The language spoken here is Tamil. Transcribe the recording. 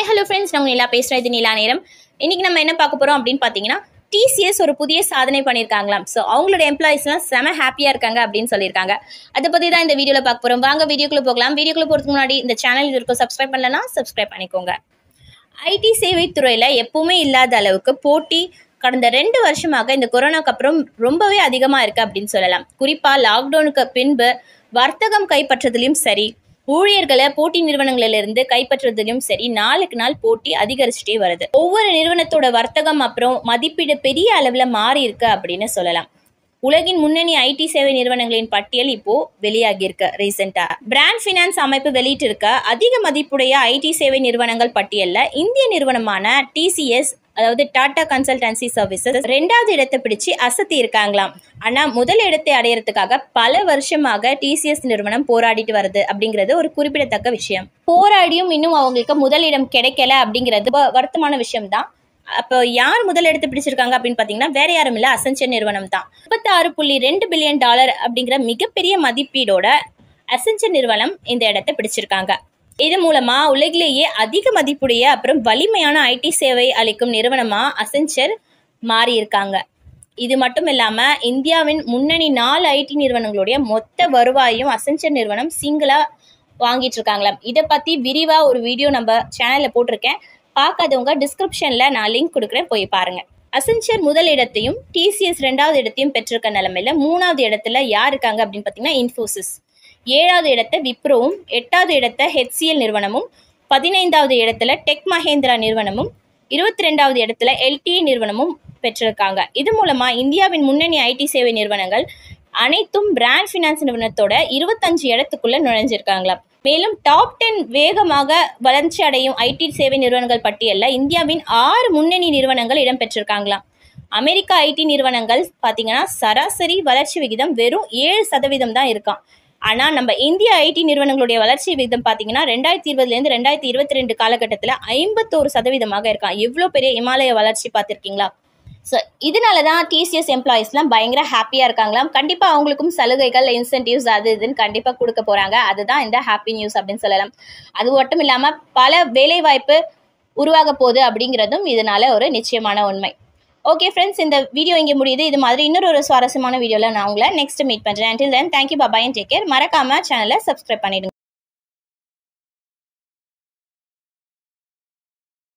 ஹாய் ஹலோ ஃப்ரெண்ட்ஸ் நான் நிலா பேசுகிறேன் இது நிலா நேரம் இன்றைக்கி நம்ம என்ன பார்க்க போகிறோம் அப்படின்னு பார்த்தீங்கன்னா டிசிஎஸ் ஒரு புதிய சாதனை பண்ணியிருக்காங்களாம் ஸோ அவங்களோட எம்ப்ளாயிஸ்லாம் செம ஹாப்பியாக இருக்காங்க அப்படின்னு சொல்லியிருக்காங்க அதை பற்றி தான் இந்த வீடியோவில் பார்க்க போகிறோம் வாங்க வீடியோக்குள்ளே போகலாம் வீடியோக்குள்ளே போகிறதுக்கு முன்னாடி இந்த சேனல் இது இருக்கும் சப்ஸ்கிரைப் பண்ணலன்னா சப்ஸ்கிரைப் பண்ணிக்கோங்க ஐடி சேவைத்துறையில் எப்பவுமே இல்லாத அளவுக்கு போட்டி கடந்த ரெண்டு வருஷமாக இந்த கொரோனாக்கு அப்புறம் ரொம்பவே அதிகமாக இருக்குது அப்படின்னு சொல்லலாம் குறிப்பாக லாக்டவுனுக்கு பின்பு வர்த்தகம் கைப்பற்றதுலையும் சரி ஊழியர்களை போட்டி நிறுவனங்களிலிருந்து கைப்பற்றுறதுலையும் சரி நாளுக்கு நாள் போட்டி அதிகரிச்சுட்டே வருது ஒவ்வொரு நிறுவனத்தோட வர்த்தகம் அப்புறம் மதிப்பீடு பெரிய அளவில் மாறி இருக்கு அப்படின்னு சொல்லலாம் உலகின் முன்னணி ஐடி சேவை நிறுவனங்களின் பட்டியல் இப்போ வெளியாகி இருக்கு ரீசெண்டா பிராண்ட் ஃபினான்ஸ் அமைப்பு வெளியிட்டிருக்க அதிக மதிப்புடைய ஐடி சேவை நிறுவனங்கள் பட்டியல்ல இந்திய நிறுவனமான டிசிஎஸ் அதாவது டாடா கன்சல்டன்சி சர்வீசஸ் ரெண்டாவது இடத்தை பிடிச்சு அசத்தி இருக்காங்களாம் ஆனா முதல் இடத்தை அடையறதுக்காக பல வருஷமாக டிசிஎஸ் நிறுவனம் போராடிட்டு வருது அப்படிங்கிறது ஒரு குறிப்பிடத்தக்க விஷயம் போராடியும் இன்னும் அவங்களுக்கு முதலிடம் கிடைக்கல அப்படிங்கிறது வ- வருத்தமான விஷயம் தான் அப்போ யார் முதல் இடத்தை பிடிச்சிருக்காங்க அப்படின்னு பார்த்தீங்கன்னா வேற யாரும் இல்லை அசென்ச்சர் நிறுவனம் தான் முப்பத்தாறு புள்ளி ரெண்டு பில்லியன் டாலர் அப்படிங்கிற மிகப்பெரிய மதிப்பீடோட அசென்ச்சர் நிறுவனம் இந்த இடத்தை பிடிச்சிருக்காங்க இது மூலமா உலகிலேயே அதிக மதிப்புடைய அப்புறம் வலிமையான ஐடி சேவை அளிக்கும் நிறுவனமா அசென்ச்சர் மாறி இருக்காங்க இது மட்டும் இல்லாம இந்தியாவின் முன்னணி நாலு ஐடி நிறுவனங்களுடைய மொத்த வருவாயும் அசென்ச்சர் நிறுவனம் சிங்கிளா வாங்கிட்டு இருக்காங்களாம் இதை பத்தி விரிவா ஒரு வீடியோ நம்ம சேனல்ல போட்டிருக்கேன் பார்க்காதவங்க டிஸ்கிரிப்ஷன்ல நான் லிங்க் கொடுக்குறேன் போய் பாருங்க அசென்ச்சர் முதல் இடத்தையும் டிசிஎஸ் ரெண்டாவது இடத்தையும் பெற்றிருக்க நிலமையில மூணாவது இடத்துல யார் இருக்காங்க அப்படின்னு பார்த்தீங்கன்னா இன்ஃபோசிஸ் ஏழாவது இடத்தை விப்ரோவும் எட்டாவது இடத்தை ஹெச்சிஎல் நிறுவனமும் பதினைந்தாவது இடத்துல டெக் மஹேந்திரா நிறுவனமும் இருபத்தி ரெண்டாவது இடத்துல எல்டிஏ நிறுவனமும் பெற்றிருக்காங்க இது மூலமா இந்தியாவின் முன்னணி ஐடி சேவை நிறுவனங்கள் அனைத்தும் பிராண்ட் ஃபினான்ஸ் நிறுவனத்தோட இருபத்தஞ்சு இடத்துக்குள்ள நுழைஞ்சிருக்காங்களாம் மேலும் டாப் டென் வேகமாக வளர்ச்சி அடையும் ஐடி சேவை நிறுவனங்கள் பட்டியலில் இந்தியாவின் ஆறு முன்னணி நிறுவனங்கள் இடம்பெற்றிருக்காங்களாம் அமெரிக்கா ஐடி நிறுவனங்கள் பார்த்தீங்கன்னா சராசரி வளர்ச்சி விகிதம் வெறும் ஏழு சதவீதம் தான் இருக்காம் ஆனால் நம்ம இந்திய ஐடி நிறுவனங்களுடைய வளர்ச்சி விகிதம் பார்த்தீங்கன்னா ரெண்டாயிரத்தி இருபதுலேருந்து ரெண்டாயிரத்தி இருபத்தி ரெண்டு காலகட்டத்தில் ஐம்பத்தோரு சதவீதமாக இருக்கான் எவ்வளோ பெரிய இமாலய வளர்ச்சி பார்த்துருக்கீங்களா ஸோ இதனால தான் டிசிஎஸ் எம்ப்ளாயிஸ்லாம் பயங்கர ஹாப்பியாக இருக்காங்களாம் கண்டிப்பாக அவங்களுக்கும் சலுகைகள் இன்சென்டிவ்ஸ் அது இதுன்னு கண்டிப்பாக கொடுக்க போகிறாங்க அதுதான் இந்த ஹாப்பி நியூஸ் அப்படின்னு சொல்லலாம் அது மட்டும் இல்லாமல் பல வேலைவாய்ப்பு உருவாக போகுது அப்படிங்கிறதும் இதனால ஒரு நிச்சயமான உண்மை ஓகே ஃப்ரெண்ட்ஸ் இந்த வீடியோ இங்கே முடியுது இது மாதிரி இன்னொரு ஒரு சுவாரஸ்யமான வீடியோவில் நான் உங்களை நெக்ஸ்ட் மீட் பண்ணுறேன் until then thank you bye bye take care மறக்காமல் சேனலை சப்ஸ்கிரைப் பண்ணிடுங்க